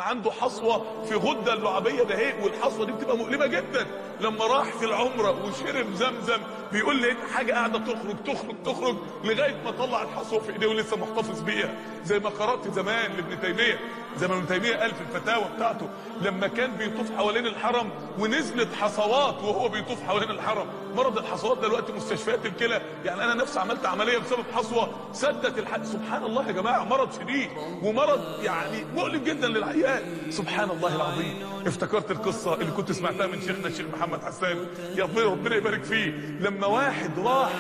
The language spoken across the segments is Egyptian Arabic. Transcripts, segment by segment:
عنده حصوه في غده اللعابيه ده هيك والحصوه دي بتبقى مؤلمه جدا لما راح في العمره وشرب زمزم بيقول لي حاجه قاعده تخرج تخرج تخرج لغايه ما طلع الحصوه في ايديه ولسه محتفظ بيها زي ما قرات زمان لابن تيميه زي ما ابن تيميه قال في الفتاوى بتاعته لما كان بيطوف حوالين الحرم ونزلت حصوات وهو بيطوف حوالين الحرم مرض الحصوات دلوقتي مستشفيات الكلى يعني انا نفسي عملت عمليه بسبب حصوه سدت الحق سبحان الله يا جماعه مرض شديد ومرض يعني مؤلم جدا للعيان سبحان الله العظيم افتكرت القصه اللي كنت سمعتها من شيخنا الشيخ محمد حسان يا ربنا ربنا يبارك فيه لما واحد راح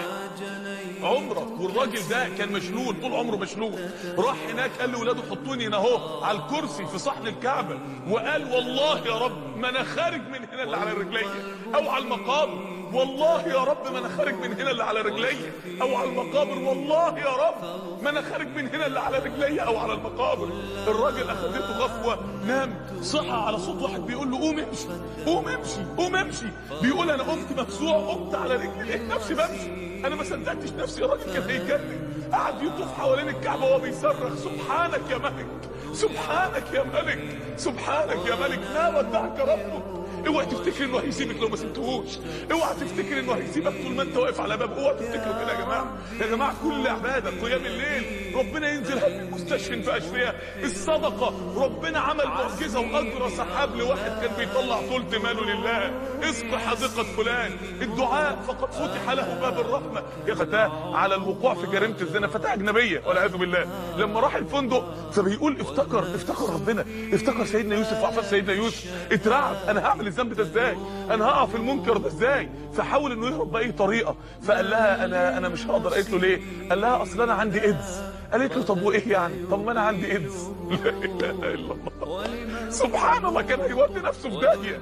عمره والراجل ده كان مشلول طول عمره مشلول راح هناك قال لاولاده حطوني هنا اهو على الكرسي في صحن الكعبه وقال والله يا رب ما انا خارج من هنا اللي على رجلي او على المقابر والله يا رب ما انا خارج من هنا اللي على رجلي او على المقابر والله يا رب ما انا خارج من هنا اللي على رجلي او على المقابر الراجل اخذته غفوه نام صحى على صوت واحد بيقول له قوم امشي قوم امشي قوم امشي بيقول انا قمت مفزوع قمت على رجلي لقيت نفسي بمشي انا ما صدقتش نفسي الراجل كان هيجنن قعد يطوف حوالين الكعبه وهو بيصرخ سبحانك يا ملك سبحانك يا ملك سبحانك يا ملك لا ودعك ربك اوعى تفتكر انه هيسيبك لو ما سبتهوش اوعى تفتكر انه هيسيبك طول ما انت واقف على بابه اوعى تفتكروا كده يا جماعه يا جماعه كل عباده قيام الليل ربنا ينزل هل مستشفى في اشفياء الصدقه ربنا عمل معجزه واجرى سحاب لواحد كان بيطلع ثلث ماله لله اسق حديقه فلان الدعاء فقد فتح له باب الرحمه يا فتاه على الوقوع في جريمه الزنا فتاه اجنبيه والعياذ بالله لما راح الفندق فبيقول افتكر افتكر ربنا افتكر سيدنا يوسف وعفاف سيدنا يوسف اترعب انا هعمل الذنب ده ازاي انا هقع في المنكر ده ازاي فحاول انه يهرب باي طريقه فقال لها انا انا مش هقدر قالت له ليه قال لها اصل انا عندي ايدز قالت له طب وايه يعني طب ما انا عندي ايدز لا اله الا الله سبحان الله كان هيودي نفسه في داهيه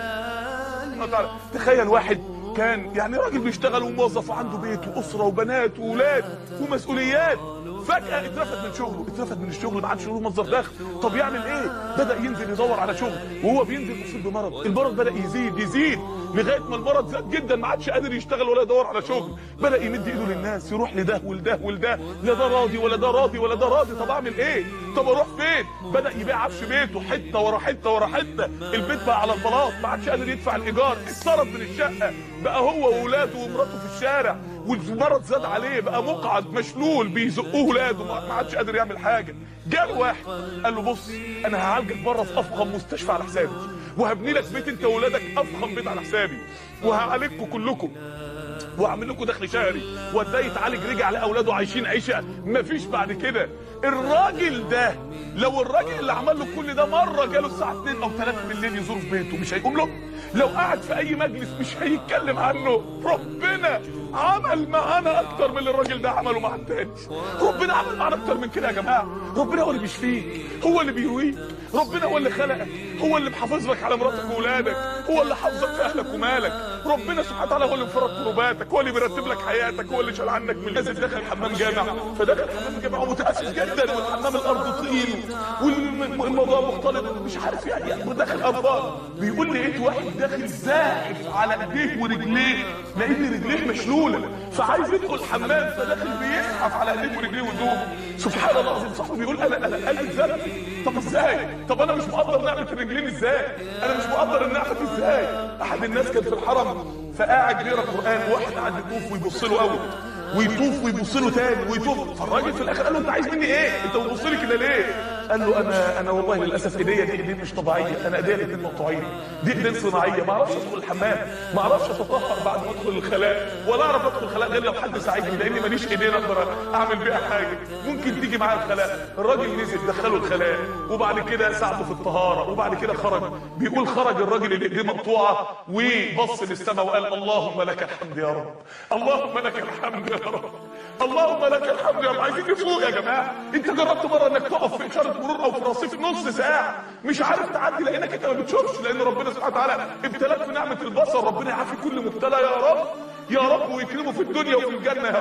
تخيل واحد كان يعني راجل بيشتغل وموظف وعنده بيت واسره وبنات واولاد ومسؤوليات فجأة اترفد من شغله اترفد من الشغل ما عادش له مصدر دخل طب يعمل ايه بدأ ينزل يدور على شغل وهو بينزل يصيب بمرض المرض بدأ يزيد يزيد لغاية ما المرض زاد جدا ما عادش قادر يشتغل ولا يدور على شغل بدأ يمد ايده للناس يروح لده ولده ولده لا ده راضي ولا ده راضي ولا ده راضي طب اعمل ايه طب اروح فين بدأ يبيع عفش بيته حتة ورا حتة ورا حتة البيت بقى على البلاط ما عادش قادر يدفع الايجار اتطرد من الشقة بقى هو واولاده ومراته في الشارع والمرض زاد عليه بقى مقعد مشلول بيزقوه ولاده ما عادش قادر يعمل حاجه جاء واحد قال له بص انا هعالجك بره في افخم مستشفى على حسابي وهبني لك بيت انت واولادك افخم بيت على حسابي وهعالجكم كلكم واعمل لكم دخل شهري وده يتعالج رجع لاولاده عايشين عيشه مفيش بعد كده الراجل ده لو الراجل اللي عمل له كل ده مره جاله الساعه 2 او 3 بالليل يزوره في بيته مش هيقوم له لو قعد في اي مجلس مش هيتكلم عنه ربنا عمل معانا اكتر من اللي الراجل ده عمله مع التاني ربنا عمل معانا اكتر من كده يا جماعه ربنا هو اللي بيشفيك هو اللي بيرويك ربنا هو اللي خلقك هو اللي محافظ لك على مراتك واولادك هو اللي حافظك في اهلك ومالك ربنا سبحانه وتعالى هو اللي مفرج كروباتك هو اللي بيرتب لك حياتك هو اللي شال عنك من لازم داخل حمام جامع فداخل حمام جامع ومتاسف جدا والحمام الارض طين والموضوع مختلط مش عارف يعني وداخل ابطال بيقول لي لقيت واحد داخل زاحف على ايديه ورجليه لان رجليه مشلوله فعايز يدخل الحمام فداخل بيزحف على ايديه ورجليه ويدوب سبحان الله العظيم صاحبي بيقول انا انا قلبي زلفي طب ازاي طب انا مش مقدر نعمه الرجلين ازاي انا مش مقدر النعمه دي ازاي احد الناس كان في الحرم فقاعد بيقرا قران واحد قاعد يطوف ويبص له قوي ويطوف ويبص له تاني ويطوف فالراجل في الاخر قال له انت عايز مني ايه انت بتبص لي كده ليه قال له انا انا والله للاسف ايديا دي ايدين مش طبيعيه انا ايديا الاثنين مقطوعين دي ايدين صناعيه ما اعرفش ادخل الحمام ما اعرفش اتطهر بعد ما ادخل الخلاء ولا اعرف ادخل الخلاء غير لو حد ساعدني لاني ماليش ايدين اقدر اعمل بيها حاجه ممكن تيجي معايا الخلاء الراجل نزل دخله الخلاء وبعد كده ساعده في الطهاره وبعد كده خرج بيقول خرج الراجل اللي ايديه مقطوعه وبص للسماء وقال اللهم لك الحمد يا رب اللهم لك الحمد يا رب اللهم لك الحمد يا رب عايزين نفوق يا جماعه انت جربت مره انك تقف في اشاره مرور او في رصيف نص ساعه مش عارف تعدي لانك انت ما بتشوفش لان ربنا سبحانه وتعالى ابتلاك في نعمه البصر ربنا يعافي كل مبتلى يا رب يا رب ويكرمه في الدنيا وفي الجنه يا رب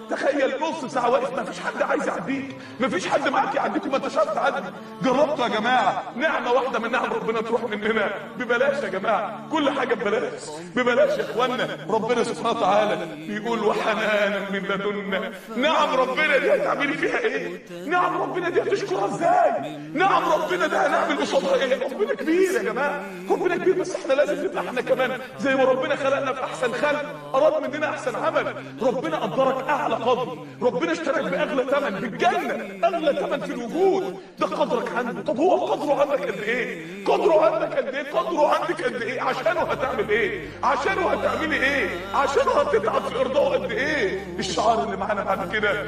تخيل نص ساعه واقف ما فيش حد عايز يعديك ما فيش حد معاك يعديك وما انتش عارف تعدي جربتوا يا جماعه نعمه واحده من نعم ربنا تروح مننا ببلاش يا جماعه كل حاجه ببلاش ببلاش يا اخوانا ربنا سبحانه وتعالى بيقول وحنانا من لدنا نعم ربنا دي هتعملي فيها ايه نعم ربنا دي هتشكرها ازاي نعم ربنا ده هنعمل قصادها ايه ربنا كبير يا جماعه ربنا كبير بس احنا لازم نبقى احنا كمان زي ما ربنا خلقنا في احسن خلق اراد مننا احسن عمل ربنا قدرك اعلى قدر ربنا اشتراك باغلى ثمن بالجنه اغلى ثمن في الوجود ده قدرك عنده طب هو قدره عندك قد ايه قدره عندك قد ايه قدره عندك قد ايه عشانه هتعمل ايه عشانه هتعملي ايه عشانه هتتعب في ارضائه قد ايه الشعار اللي معانا بعد كده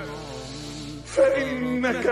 فإنك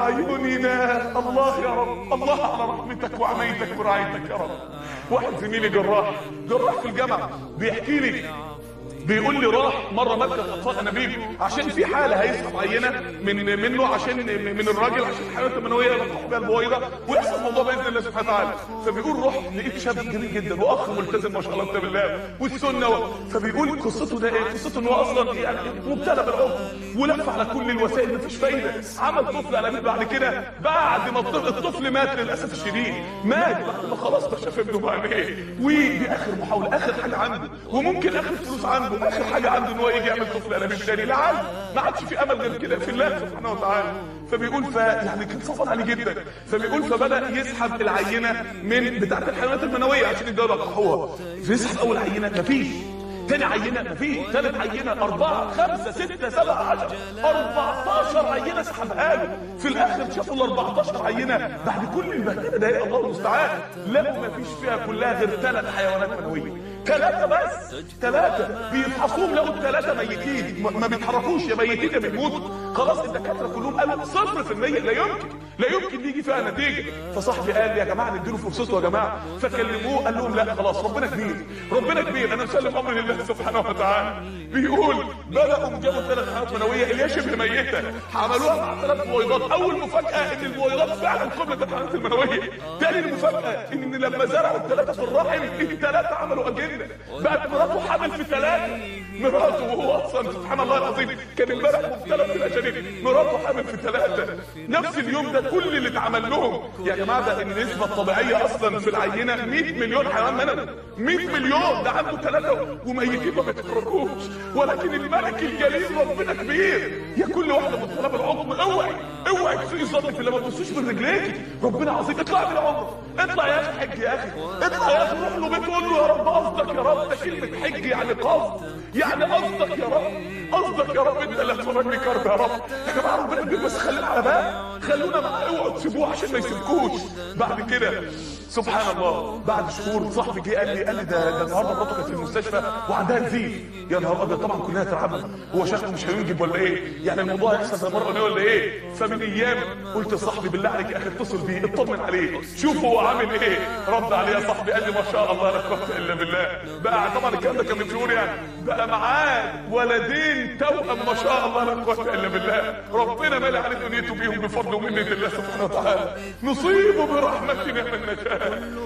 بأعيننا الله يا رب الله على رحمتك وعنايتك ورعايتك يا رب واحد زميلي جراح جراح في الجامعة بيحكي لي بيقول لي راح مره مركز اطفال انابيب عشان في حاله هيسحب عينه من منه عشان من الراجل عشان الحيوانات المنويه يلقح بيها البويضه ويحصل الموضوع باذن الله سبحانه وتعالى فبيقول رحت لقيت شاب جميل جدا واخ ملتزم ما شاء الله بالله والسنه و... فبيقول قصته ده ايه؟ قصته ان هو اصلا يعني مبتلى بالعقم ولف على كل الوسائل مفيش فايده عمل طفل انابيب بعد كده بعد ما الطفل, الطفل مات للاسف الشديد مات بعد ما خلاص ما شاف ابنه بعينيه ودي اخر محاوله اخر حاجه عنده وممكن اخر فلوس عنده اخر حاجه عنده ان هو يجي يعمل طفل انابيب تاني لا عاد ما عادش في امل غير كده في الله سبحانه وتعالى فبيقول ف يعني كان صفر عليه جدا فبيقول فبدا يسحب العينه من بتاعه الحيوانات المنويه عشان يقدروا يلقحوها فيسحب اول عينه مفيش تاني عينة مفيش تالت عينة أربعة خمسة ستة سبعة عشر أربعتاشر عينة سحبها له في الآخر شافوا ال 14 عينة بعد كل البهدلة ده يا الله المستعان لقوا مفيش فيها كلها غير ثلاث حيوانات منوية ثلاثة بس ثلاثة بيفحصوهم لقوا الثلاثة ميتين ما بيتحركوش يا ميتين يا بيموتوا خلاص الدكاترة كلهم قالوا صفر في المية لا يمكن لا يمكن يجي فيها نتيجة فصاحبي قال لي يا جماعة نديله فرصته يا جماعة فكلموه قال لهم لا خلاص ربنا كبير ربنا كبير أنا مسلم أمري لله سبحانه وتعالى بيقول بدأوا جابوا ثلاث حالات منوية اللي هي شبه ميتة عملوها مع ثلاث بويضات أول مفاجأة إن البويضات فعلا قبلت الحالات المنوية تاني المفاجأة إن لما زرعوا الثلاثة في الرحم الثلاثة عملوا أجنة بقت مراته حامل في ثلاثة مراته وهو أصلا سبحان الله العظيم كان امبارح مبتلى بالأجانب مراته حامل في ثلاثة نفس اليوم ده كل اللي اتعمل لهم يا جماعة ده النسبة الطبيعية أصلا في العينة 100 مليون حيوان منوي 100 مليون ده عنده ثلاثة وميتين ما بيتحركوش ولكن الملك الجليل ربنا كبير يا كل واحدة مبتلى بالعقم اوعي اوعي تسوقي ظنك اللي ما تبصوش من رجليك ربنا عظيم اطلع من العمر اطلع يا اخي حج يا اخي اطلع يا اخي روح له بيت قول له يا رب قصدك يا رب ده كلمة حج يعني قصد يعني قصدك يا رب قصدك يا رب انت اللي هتفرجني كرب يا رب يا جماعه ربنا كبير بس خلينا على بال خلونا معاه اوعوا تسيبوه عشان ما يسيبكوش بعد كده سبحان الله بعد شهور صاحبي جه قال لي قال لي ده ده النهارده مراته كانت في المستشفى وعندها نزيف يا نهار ابيض طبعا كلها ترعبنا هو شكله مش هينجب ولا ايه يعني الموضوع هيحصل زي مره ولا ايه فمن ايام قلت لصاحبي بالله عليك يا اخي اتصل بيه اطمن عليه شوف هو عامل ايه رد عليه يا صاحبي قال لي ما شاء الله لا قوه الا بالله بقى طبعا الكلام ده كان من شهور يعني بقى معاه ولدين توأم ما شاء الله لا قوه الا بالله ربنا مالي عليه دنيته بيهم بفضل ومنه الله سبحانه وتعالى نصيب برحمتنا من نشاء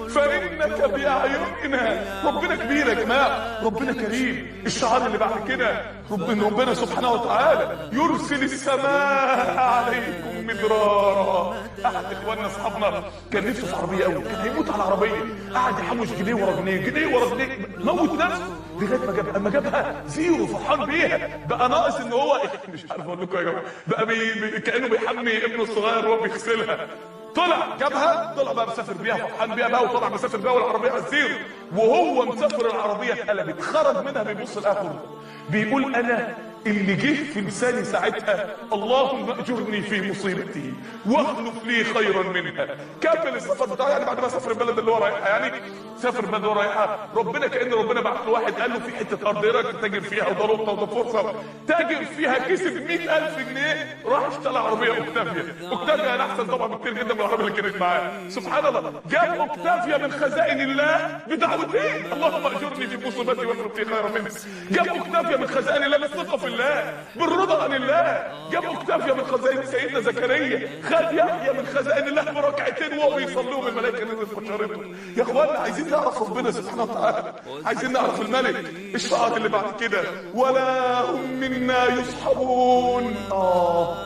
فإنك بأعيننا ربنا كبير يا جماعة ربنا كريم الشعار اللي بعد كده ربنا ربنا سبحانه وتعالى يرسل السماء عليكم مدرارا أحد إخواننا أصحابنا كان نفسه في عربية قوي كان هيموت على عربية قعد يحوش جنيه ورا جنيه جنيه ورا جنيه موت نفسه لغايه ما جاب اما جابها زيرو فرحان بيها بقى ناقص ان هو مش عارف اقول لكم يا جماعه بقى بي... بي... كانه بيحمي ابنه الصغير وهو بيغسلها طلع جابها طلع بقى مسافر بيها فرحان بيها بقى وطلع مسافر بيها والعربيه على الزيرو وهو مسافر العربيه اتقلبت خرج منها بيبص الاخر بيقول انا اللي جه في لساني ساعتها اللهم اجرني في مصيبتي واخلف لي خيرا منها كمل السفر بتاعه يعني بعد ما سافر البلد اللي هو رايحها يعني سافر البلد اللي هو رايحها ربنا كان ربنا بعت له واحد قال له في حته ارض ايه رايك تتاجر فيها وده لقطه وده فرصه تاجر فيها كسب 100000 جنيه راح اشترى عربيه اوكتافيا اوكتافيا انا احسن طبعا بكتير جدا من العربيه اللي كانت معاه سبحان الله جاب اوكتافيا من خزائن الله بدعوتين اللهم اجرني في مصيبتي واخلف لي خيرا منها جاب اوكتافيا من خزائن الله بالثقه في الله بالرضا عن الله جاب اكتافيا من خزائن سيدنا زكريا خد يحيى من خزائن الله بركعتين وهو بيصليهم الملائكه نزلت بشرته يا اخوانا عايزين نعرف ربنا سبحانه وتعالى عايزين نعرف الملك الشعار اللي بعد كده ولا هم منا يصحبون اه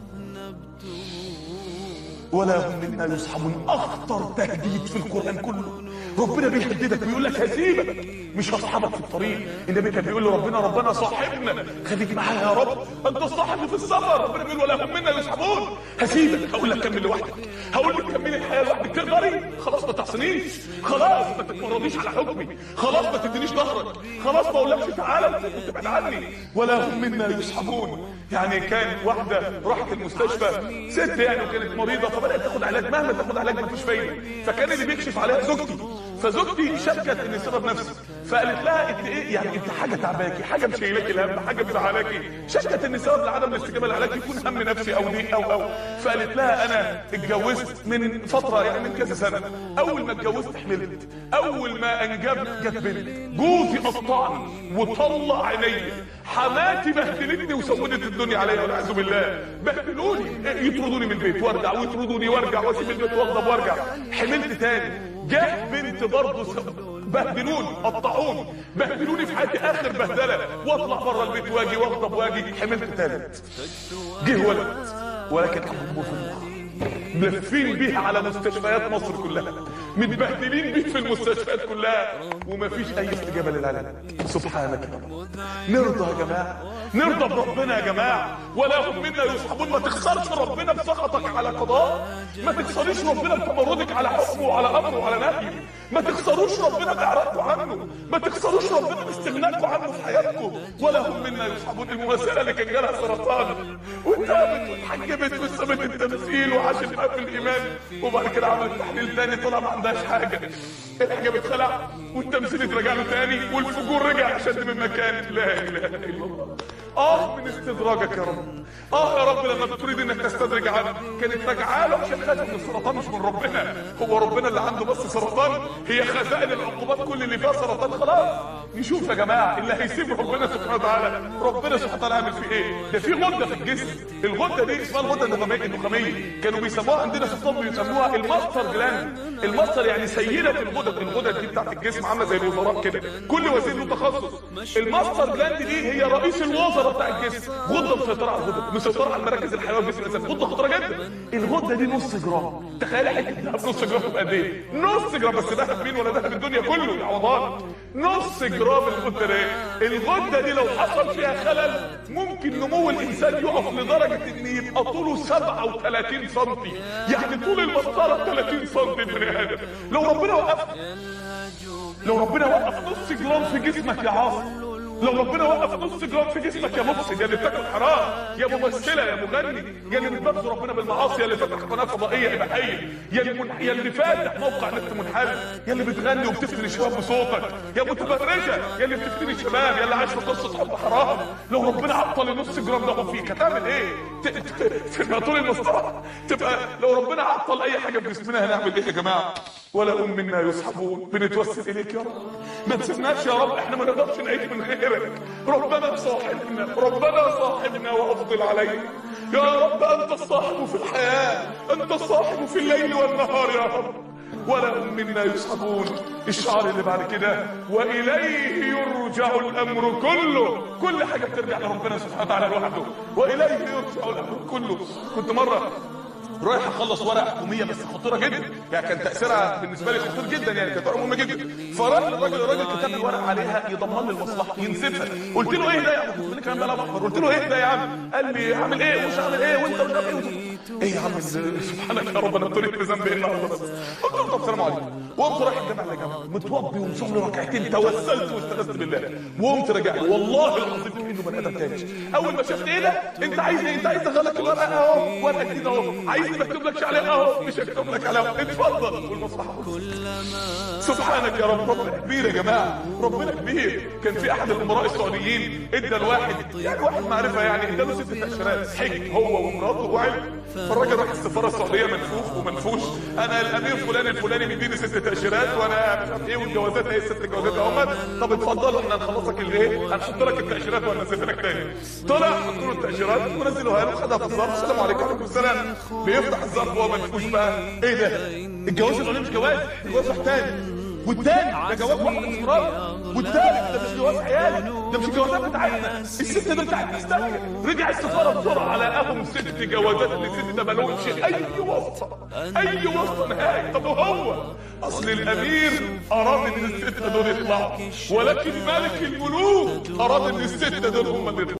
ولا هم منا يصحبون اخطر تهديد في القران كله ربنا بيهددك ويقول لك هسيبك مش هصحبك في الطريق النبي كان بيقول لربنا ربنا صاحبنا خليك معايا يا رب انت صاحبي في السفر ربنا بيقول ولا هم منا يصحبون هسيبك هقول لك كمل لوحدك هقول لك كملي الحياه لوحدك تقدري خلاص ما تحصنيش خلاص ما تتمرضيش على حكمي خلاص ما تدينيش ظهرك خلاص ما اقولكش تعالى وتبعد عني ولا هم منا يصحبون يعني كان واحده راحت المستشفى ست يعني وكانت مريضه فبدات تاخد علاج مهما تاخد علاج مفيش فايده فكان اللي بيكشف عليها زوجتي فزوجتي شكت ان سبب نفسي فقالت لها انت ايه يعني انت حاجه تعباكي حاجه مشيلاكي الهم حاجه مزعلاكي شكت ان سبب لعدم الاستجابه للعلاج يكون هم نفسي او ضيق او او فقالت لها انا اتجوزت من فتره يعني من كذا سنه اول ما اتجوزت حملت اول ما انجبت جت بنت جوزي قطعني وطلع عينيا حماتي بهدلتني وسودت الدنيا عليا والعياذ بالله بهدلوني يطردوني من البيت وارجع ويطردوني وارجع واسيب البيت واغضب وارجع حملت تاني جه بنت برضه بهدلوني قطعوني بهدلوني في حياتي اخر بهدله واطلع بره البيت واجي واغضب واجي حملت تالت جه ولد ولكن حبوبه في المخ ملفين بيه على مستشفيات مصر كلها متبهدلين بيه في المستشفيات كلها ومفيش اي استجابه للعلاج سبحانك يا رب نرضى يا جماعه نرضى بربنا يا جماعه ولا هم منا يصحبون ما تخسرش ربنا بسخطك على قضاء ما تخسريش ربنا بتمردك على حكمه وعلى امره وعلى نهيه ما تخسروش ربنا باعراضكم عنه ما تخسروش ربنا باستغناءكم عنه في حياتكم ولا هم منا يصحبون الممثله اللي كان جالها سرطان وتابت واتحجبت وسابت التمثيل وعاشت بقى في الايمان وبعد كده عملت تحليل تاني طلع ما عندهاش حاجه الحجاب اتخلع والتمثيل اترجع له تاني والفجور رجع اشد من مكان لا اله الا الله اه من استدراجك يا رب اه يا رب لما بتريد انك تستدرج عنه كانت راجعه له عشان خايف من السرطان مش من ربنا هو ربنا اللي عنده بس سرطان هي خزائن العقوبات كل اللي فيها سرطان خلاص نشوف يا جماعه اللي هيسيب ربنا سبحانه وتعالى ربنا سبحانه وتعالى عامل فيه ايه ده في غده في الجسم الغده دي اسمها الغده النخاميه النخاميه كانوا بيسموها عندنا في الطب بيسموها الماستر جلاند الماستر يعني سيده الغدد الغدد دي بتاعت الجسم عامله زي الوزراء كده كل وزير له تخصص الماستر جلاند دي هي رئيس الوزراء بتاع الجسم غده مسيطره على الغدد مسيطره على مراكز الحيويه في جسم الانسان غده خطره جدا الغده دي نص جرام تخيل حته دهب نص جرام تبقى قد ايه نص جرام بس دهب مين ولا دهب الدنيا كله يا عوضان نص جرام الغده دي الغده دي لو حصل فيها خلل ممكن نمو الانسان يقف لدرجه ان يبقى طوله 37 سم يعني طول المسطره 30 سم البني ادم لو ربنا وقف لو ربنا وقف نص جرام في جسمك يا عاصم لو ربنا وقف نص جرام في جسمك يا مفسد يا اللي بتاكل حرام يا ممثله يا مغني يا اللي بتبذل ربنا بالمعاصي يا اللي فاتح قناه فضائيه اباحيه يا اللي من... يا اللي فاتح موقع نت منحل يا اللي بتغني وبتفتن الشباب بصوتك يا متبرجه يا اللي بتفتن الشباب يا اللي عايش في قصه حب حرام لو ربنا عطل النص جرام ده فيك هتعمل ايه؟ ت... ت... تبقى طول المسطره تبقى لو ربنا عطل اي حاجه في جسمنا هنعمل ايه يا جماعه؟ ولا هم منا يسحبون بنتوسل اليك يا رب ما تسيبناش يا رب احنا ما نقدرش نعيش من غيرك ربنا صاحبنا ربنا صاحبنا وافضل علينا يا رب انت الصاحب في الحياه انت الصاحب في الليل والنهار يا رب ولا هم منا يسحبون الشعار اللي بعد كده واليه يرجع الامر كله كل حاجه بترجع لربنا سبحانه وتعالى لوحده واليه يرجع الامر كله كنت مره رايح اخلص ورقه حكوميه بس خطيره جدا يعني كان تاثيرها بالنسبه لي خطير جدا يعني كانت ورقه مهمه جدا فراح الراجل الراجل كتب لي ورقه عليها يضمن لي المصلحه ينسفها قلت له ايه ده يا عم كنت الكلام ده اكبر قلت له ايه ده يا عم قال لي اعمل ايه ومش هعمل ايه وانت مش عارف ايه ايه يا عم سبحانك يا رب انا ابتليت بذنب ايه النهارده بس قلت له طب سلام عليكم وقمت رايح الجامع يا جماعه متوضي ومصلي ركعتين توسلت واستغثت بالله وقمت راجع والله العظيم كانه بني ادم تاني اول ما شفت ايه ده انت عايز ايه انت عايز ادخلك الورقه اهو ورقه جديده اهو عايزني بكتب لك عليها اهو مش هكتب لك عليها اتفضل والمصلحه سبحانك يا رب ربنا كبير يا جماعه ربنا كبير كان في احد الامراء السعوديين ادى الواحد يعني واحد معرفه يعني ادى له ست تاشيرات حج هو ومراته وعيلته فالراجل راح السفاره السعوديه منفوخ ومنفوش انا الامير فلان الفلاني مديني ست تاشيرات وانا مش عارف ايه والجوازات ايه الست جوازات اهمت طب اتفضل احنا هنخلصك الايه هنحط لك التاشيرات وهننزل لك تاني طلع حطوا له التاشيرات ونزلوها له خدها في الظرف السلام عليكم وعليكم السلام بيفتح الظرف وهو مدفوش بقى ايه ده الجواز الاولاني مش جواز جواز واحد تاني والتاني ده جواز واحد اسرار والتالت ده مش جواز عيال ده مش الجوازات بتاعتنا الست ده بتاعتنا استنى رجع السفاره بسرعه على اهم ست جوازات اللي الست ده مالهمش اي واسطه اي واسطه نهائي طب وهو اصل الامير اراد ان الست دول يطلعوا ولكن ملك الملوك اراد ان الست دول هم اللي